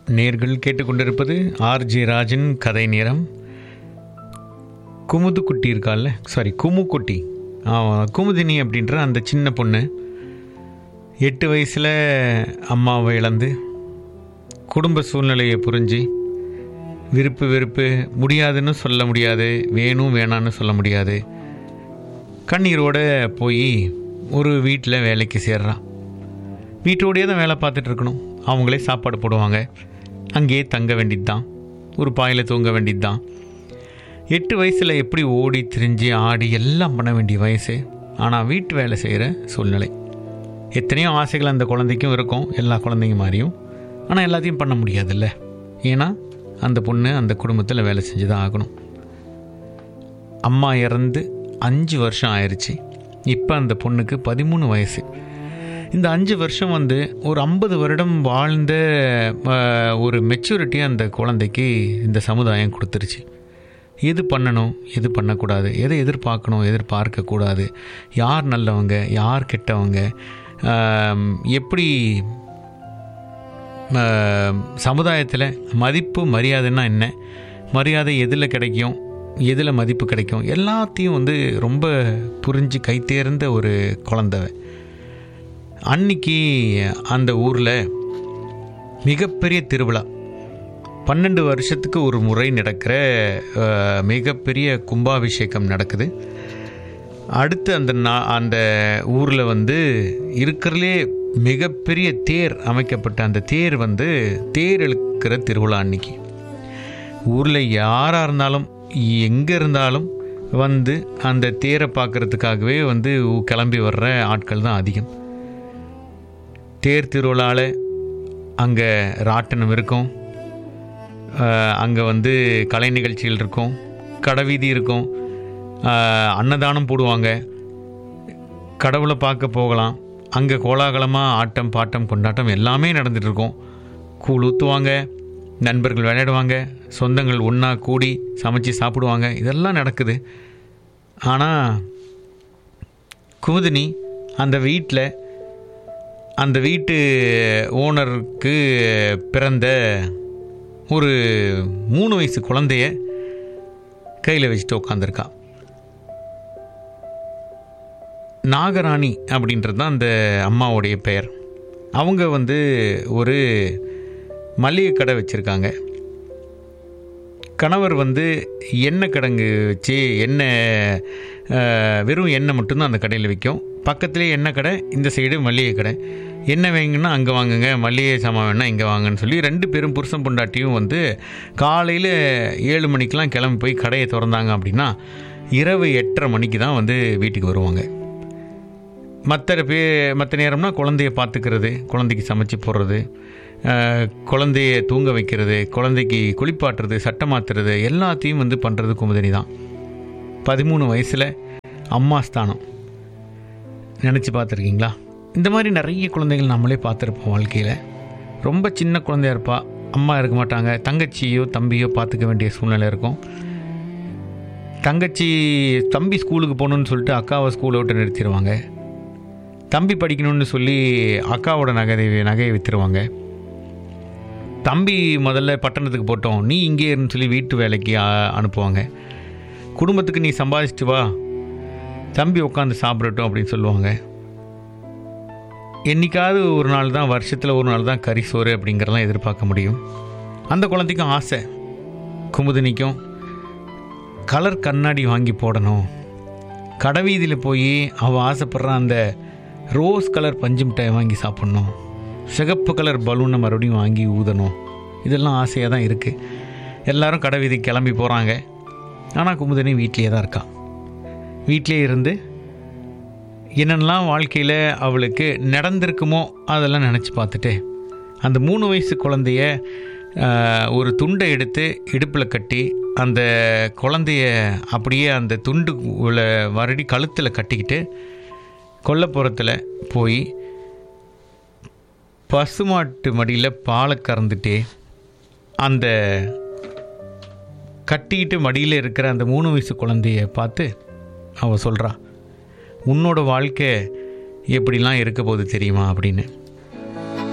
நேர்கள் கேட்டுக்கொண்டிருப்பது ஆர்ஜே ராஜன் கதை நேரம் குமுது குட்டி இருக்கால்ல சாரி குமு குட்டி ஆமாம் குமுதினி அப்படின்ற அந்த சின்ன பொண்ணு எட்டு வயசில் அம்மாவை இழந்து குடும்ப சூழ்நிலையை புரிஞ்சு விருப்பு வெறுப்பு முடியாதுன்னு சொல்ல முடியாது வேணும் வேணான்னு சொல்ல முடியாது கண்ணீரோட போய் ஒரு வீட்டில் வேலைக்கு சேர்றான் வீட்டோடையே தான் வேலை பார்த்துட்டு இருக்கணும் அவங்களே சாப்பாடு போடுவாங்க அங்கேயே தங்க வேண்டியது தான் ஒரு பாயில் தூங்க வேண்டியது தான் எட்டு வயசில் எப்படி ஓடி திரிஞ்சு ஆடி எல்லாம் பண்ண வேண்டிய வயசு ஆனால் வீட்டு வேலை செய்கிற சூழ்நிலை எத்தனையோ ஆசைகள் அந்த குழந்தைக்கும் இருக்கும் எல்லா குழந்தைங்க மாதிரியும் ஆனால் எல்லாத்தையும் பண்ண முடியாதுல்ல ஏன்னா அந்த பொண்ணு அந்த குடும்பத்தில் வேலை செஞ்சு தான் ஆகணும் அம்மா இறந்து அஞ்சு வருஷம் ஆயிடுச்சு இப்போ அந்த பொண்ணுக்கு பதிமூணு வயசு இந்த அஞ்சு வருஷம் வந்து ஒரு ஐம்பது வருடம் வாழ்ந்த அஹ், ஒரு மெச்சூரிட்டி அந்த குழந்தைக்கு இந்த சமுதாயம் கொடுத்துருச்சு எது பண்ணணும் எது பண்ணக்கூடாது எதை எதிர்பார்க்கணும் எதிர்பார்க்கக்கூடாது யார் நல்லவங்க யார் கெட்டவங்க ஆம், எப்படி சமுதாயத்தில் மதிப்பு மரியாதைன்னா என்ன மரியாதை எதில் கிடைக்கும் எதில் மதிப்பு கிடைக்கும் எல்லாத்தையும் வந்து ரொம்ப புரிஞ்சு கைத்தேர்ந்த ஒரு குழந்தை அன்னைக்கு அந்த ஊரில் மிகப்பெரிய திருவிழா பன்னெண்டு வருஷத்துக்கு ஒரு முறை நடக்கிற அஹ், மிகப்பெரிய கும்பாபிஷேகம் நடக்குது அடுத்து அந்த நா அந்த ஊரில் வந்து இருக்கிறதுலே மிகப்பெரிய தேர் அமைக்கப்பட்ட அந்த தேர் வந்து தேர் இழுக்கிற திருவிழா அன்னைக்கு ஊரில் யாராக இருந்தாலும் எங்கே இருந்தாலும் வந்து அந்த தேரை பார்க்கறதுக்காகவே வந்து கிளம்பி வர்ற ஆட்கள் தான் அதிகம் தேர் திருவிழாவில் அங்கே ராட்டனம் இருக்கும் அங்கே வந்து கலை நிகழ்ச்சிகள் இருக்கும் கடைவீதி இருக்கும் அஹ், அன்னதானம் போடுவாங்க கடவுளை பார்க்க போகலாம் அங்கே கோலாகலமாக ஆட்டம் பாட்டம் கொண்டாட்டம் எல்லாமே நடந்துட்டு இருக்கும் கூழ் ஊற்றுவாங்க நண்பர்கள் விளையாடுவாங்க சொந்தங்கள் ஒன்றா கூடி சமைச்சு சாப்பிடுவாங்க இதெல்லாம் நடக்குது ஆனால் குமுதினி அந்த வீட்டில் அந்த வீட்டு ஓனருக்கு பிறந்த ஒரு மூணு வயசு குழந்தைய கையில் வச்சுட்டு உட்காந்துருக்கா நாகராணி அப்படின்றது தான் அந்த அம்மாவுடைய பெயர் அவங்க வந்து ஒரு மளிகை கடை வச்சுருக்காங்க கணவர் வந்து எண்ணெய் கிடங்கு வச்சு எண்ணெய் அஹ், வெறும் எண்ணெய் மட்டும்தான் அந்த கடையில் விற்கும் பக்கத்துலேயே எண்ணெய் கடை இந்த சைடு மல்லிகை கடை எண்ணெய் வாங்கினா அங்கே வாங்குங்க மல்லிகை சாமான் வேணா இங்கே வாங்கன்னு சொல்லி ரெண்டு பேரும் புருஷன் பொண்டாட்டியும் வந்து காலையில் ஏழு மணிக்கெலாம் கிளம்பி போய் கடையை திறந்தாங்க அப்படின்னா இரவு எட்டரை மணிக்கு தான் வந்து வீட்டுக்கு வருவாங்க மற்ற பே மற்ற நேரம்னா குழந்தைய பார்த்துக்கிறது குழந்தைக்கு சமைச்சு போடுறது அஹ், குழந்தைய தூங்க வைக்கிறது குழந்தைக்கு குளிப்பாட்டுறது சட்டை மாற்றுறது எல்லாத்தையும் வந்து பண்ணுறது குமுதினி தான் பதிமூணு வயசில் அம்மா ஸ்தானம் நினச்சி பார்த்துருக்கீங்களா இந்த மாதிரி நிறைய குழந்தைகள் நம்மளே பார்த்துருப்போம் வாழ்க்கையில் ரொம்ப சின்ன குழந்தையா இருப்பா அம்மா இருக்க மாட்டாங்க தங்கச்சியோ தம்பியோ பார்த்துக்க வேண்டிய சூழ்நிலை இருக்கும் தங்கச்சி தம்பி ஸ்கூலுக்கு போகணுன்னு சொல்லிட்டு அக்காவை ஸ்கூலை விட்டு நிறுத்திடுவாங்க தம்பி படிக்கணும்னு சொல்லி அக்காவோட நகை நகையை விற்றுருவாங்க தம்பி முதல்ல பட்டணத்துக்கு போட்டோம் நீ இங்கே இருன்னு சொல்லி வீட்டு வேலைக்கு அ- அனுப்புவாங்க குடும்பத்துக்கு நீ சம்பாதிச்சிட்டு வா தம்பி உட்காந்து சாப்பிடட்டும் அப்படின்னு சொல்லுவாங்க என்னைக்காவது ஒரு நாள் தான் வருஷத்தில் ஒரு நாள் தான் கறி சோறு அப்படிங்கிறதெல்லாம் எதிர்பார்க்க முடியும் அந்த குழந்தைக்கும் ஆசை குமுதினிக்கும் கலர் கண்ணாடி வாங்கி போடணும் கடைவீதியில் போய் அவள் ஆசைப்படுற அந்த ரோஸ் கலர் பஞ்சு மிட்டாய் வாங்கி சாப்பிட்ணும் சிகப்பு கலர் பலூனை மறுபடியும் வாங்கி ஊதணும் இதெல்லாம் ஆசையாக தான் இருக்குது எல்லாரும் கடைவீதிக்கு கிளம்பி போகிறாங்க ஆனால் குமுதினி வீட்டிலேயே தான் இருக்கா வீட்டிலே இருந்து என்னென்னலாம் வாழ்க்கையில் அவளுக்கு நடந்திருக்குமோ அதெல்லாம் நினச்சி பார்த்துட்டு அந்த மூணு வயசு குழந்தைய ஆஹ், ஒரு துண்டை எடுத்து இடுப்பில் கட்டி அந்த குழந்தைய அப்படியே அந்த துண்டு உள்ள வருடி கழுத்தில் கட்டிக்கிட்டு கொல்லைப்புறத்தில் போய் பசுமாட்டு மடியில் பாலை கறந்துட்டே அந்த கட்டிக்கிட்டு மடியில் இருக்கிற அந்த மூணு வயசு குழந்தைய பார்த்து அவள் சொல்கிறா உன்னோட வாழ்க்கை எப்படிலாம் இருக்க போகுது தெரியுமா அப்படின்னு